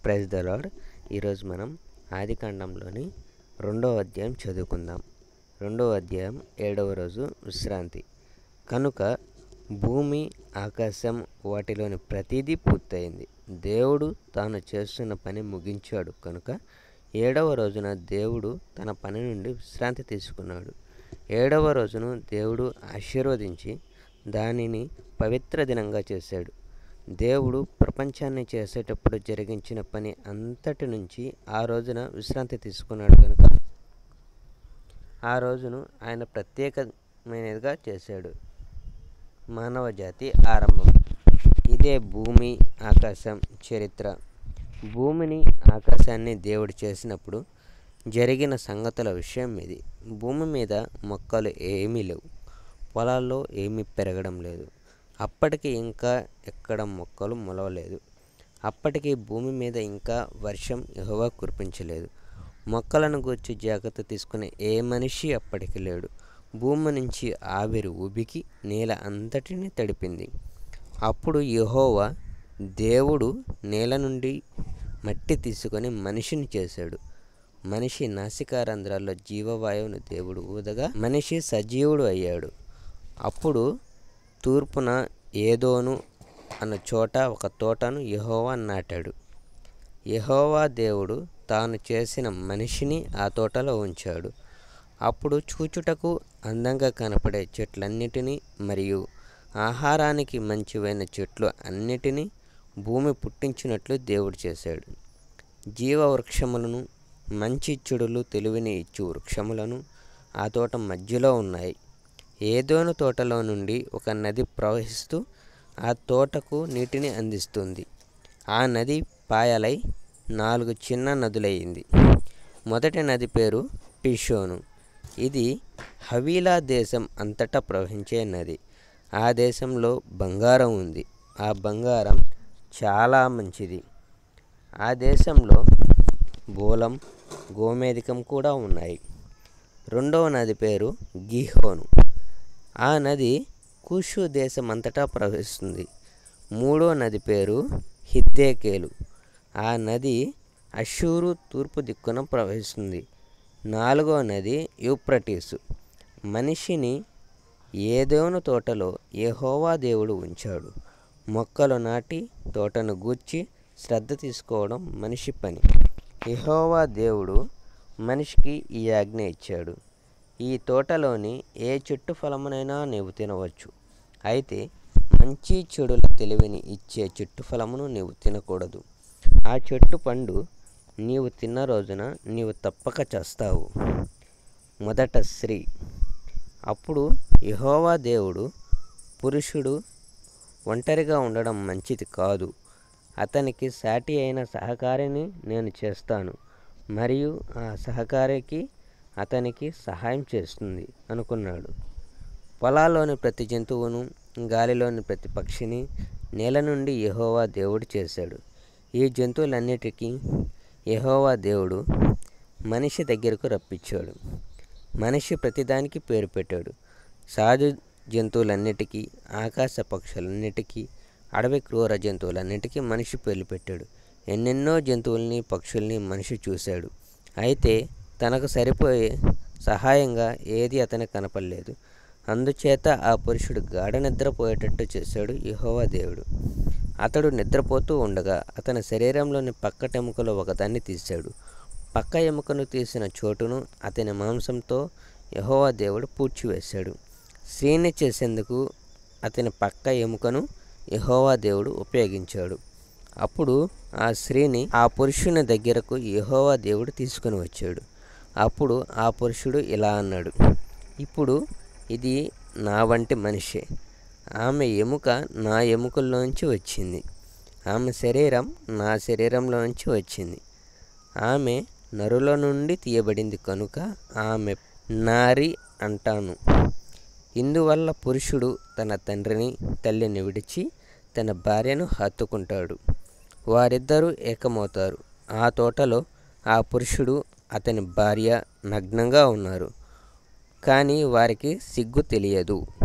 praise the lord ఈరోజు మనం ఆదికాండంలోని రెండవ అధ్యాయం చదువుకుందాం రెండవ అధ్యాయం ఏడవ రోజు విశ్రాంతి కనుక భూమి ఆకాశం వాటిలోని ప్రతిదీ పూర్తయింది దేవుడు తాను చేస్తున్న పని ముగించాడు కనుక ఏడవ రోజున దేవుడు తన పని నుండి విశ్రాంతి తీసుకున్నాడు ఏడవ రోజును దేవుడు ఆశీర్వదించి దానిని పవిత్ర దినంగా చేశాడు దేవుడు ప్రపంచాన్ని చేసేటప్పుడు జరిగించిన పని అంతటి నుంచి ఆ రోజున విశ్రాంతి తీసుకున్నాడు కనుక ఆ రోజును ఆయన ప్రత్యేకమైనదిగా చేశాడు మానవ జాతి ఆరంభం ఇదే భూమి ఆకాశం చరిత్ర భూమిని ఆకాశాన్ని దేవుడు చేసినప్పుడు జరిగిన సంగతుల విషయం ఇది భూమి మీద మొక్కలు ఏమీ లేవు పొలాల్లో ఏమీ పెరగడం లేదు అప్పటికి ఇంకా ఎక్కడ మొక్కలు మొలవలేదు అప్పటికి భూమి మీద ఇంకా వర్షం యెహోవా కురిపించలేదు మొక్కలను గూర్చి జాగ్రత్త తీసుకునే ఏ మనిషి అప్పటికి లేడు భూమి నుంచి ఆవిరి ఉబికి నేల అంతటిని తడిపింది అప్పుడు యెహోవా దేవుడు నేల నుండి మట్టి తీసుకొని మనిషిని చేశాడు మనిషి నాసికారంధ్రాల్లో జీవవాయువును దేవుడు ఊదగా మనిషి సజీవుడు అయ్యాడు అప్పుడు తూర్పున ఏదోను అన్న చోట ఒక తోటను యెహోవా నాటాడు యెహోవా దేవుడు తాను చేసిన మనిషిని ఆ తోటలో ఉంచాడు అప్పుడు చూచుటకు అందంగా కనపడే చెట్లన్నిటినీ మరియు ఆహారానికి మంచివైన చెట్లు అన్నిటినీ భూమి పుట్టించినట్లు దేవుడు చేశాడు జీవవృక్షములను మంచి చెడులు తెలివిని ఇచ్చు వృక్షములను ఆ తోట మధ్యలో ఉన్నాయి ఏదోను తోటలో నుండి ఒక నది ప్రవహిస్తూ ఆ తోటకు నీటిని అందిస్తుంది ఆ నది పాయలై నాలుగు చిన్న నదులయ్యింది మొదటి నది పేరు పిషోను ఇది హవీలా దేశం అంతటా ప్రవహించే నది ఆ దేశంలో బంగారం ఉంది ఆ బంగారం చాలా మంచిది ఆ దేశంలో బోలం గోమేధికం కూడా ఉన్నాయి రెండవ నది పేరు గిహోను ఆ నది కుషు దేశం అంతటా ప్రవహిస్తుంది మూడో నది పేరు హిద్దేకేలు ఆ నది అషూరు తూర్పు దిక్కున ప్రవహిస్తుంది నాలుగో నది యూప్రటీసు మనిషిని ఏదోను తోటలో యెహోవా దేవుడు ఉంచాడు మొక్కలు నాటి తోటను గూర్చి శ్రద్ధ తీసుకోవడం మనిషి పని యెహోవా దేవుడు మనిషికి ఈ ఆజ్ఞ ఇచ్చాడు ఈ తోటలోని ఏ చెట్టు ఫలమునైనా నీవు తినవచ్చు అయితే మంచి చెడుల తెలివిని ఇచ్చే చెట్టు ఫలమును నీవు తినకూడదు ఆ చెట్టు పండు నీవు తిన్న రోజున నీవు తప్పక చేస్తావు మొదట స్త్రీ అప్పుడు యెహోవా దేవుడు పురుషుడు ఒంటరిగా ఉండడం మంచిది కాదు అతనికి సాటి అయిన సహకారిని నేను చేస్తాను మరియు ఆ సహకారికి అతనికి సహాయం చేస్తుంది అనుకున్నాడు పొలాల్లోని ప్రతి జంతువును గాలిలోని ప్రతి పక్షిని నేల నుండి యెహోవా దేవుడు చేశాడు ఈ జంతువులన్నిటికీ యెహోవా దేవుడు మనిషి దగ్గరకు రప్పించాడు మనిషి ప్రతిదానికి పేరు పెట్టాడు సహజ జంతువులన్నిటికీ ఆకాశ పక్షులన్నిటికీ అడవి క్రూర జంతువులన్నిటికీ మనిషి పేర్లు పెట్టాడు ఎన్నెన్నో జంతువుల్ని పక్షుల్ని మనిషి చూశాడు అయితే తనకు సరిపోయే సహాయంగా ఏది అతనికి కనపడలేదు అందుచేత ఆ పురుషుడు గాఢ నిద్రపోయేటట్టు చేశాడు యెహోవా దేవుడు అతడు నిద్రపోతూ ఉండగా అతని శరీరంలోని పక్కటెముకలో ఒకదాన్ని తీశాడు పక్క ఎముకను తీసిన చోటును అతని మాంసంతో యెహోవా దేవుడు పూడ్చివేశాడు స్త్రీని చేసేందుకు అతని పక్క ఎముకను యెహోవా దేవుడు ఉపయోగించాడు అప్పుడు ఆ స్త్రీని ఆ పురుషుని దగ్గరకు యెహోవా దేవుడు తీసుకుని వచ్చాడు అప్పుడు ఆ పురుషుడు ఇలా అన్నాడు ఇప్పుడు ఇది నా వంటి మనిషే ఆమె ఎముక నా ఎముకల్లోంచి వచ్చింది ఆమె శరీరం నా శరీరంలోంచి వచ్చింది ఆమె నరుల నుండి తీయబడింది కనుక ఆమె నారి అంటాను ఇందువల్ల పురుషుడు తన తండ్రిని తల్లిని విడిచి తన భార్యను హత్తుకుంటాడు వారిద్దరూ ఏకమవుతారు ఆ తోటలో ఆ పురుషుడు అతని భార్య నగ్నంగా ఉన్నారు కానీ వారికి సిగ్గు తెలియదు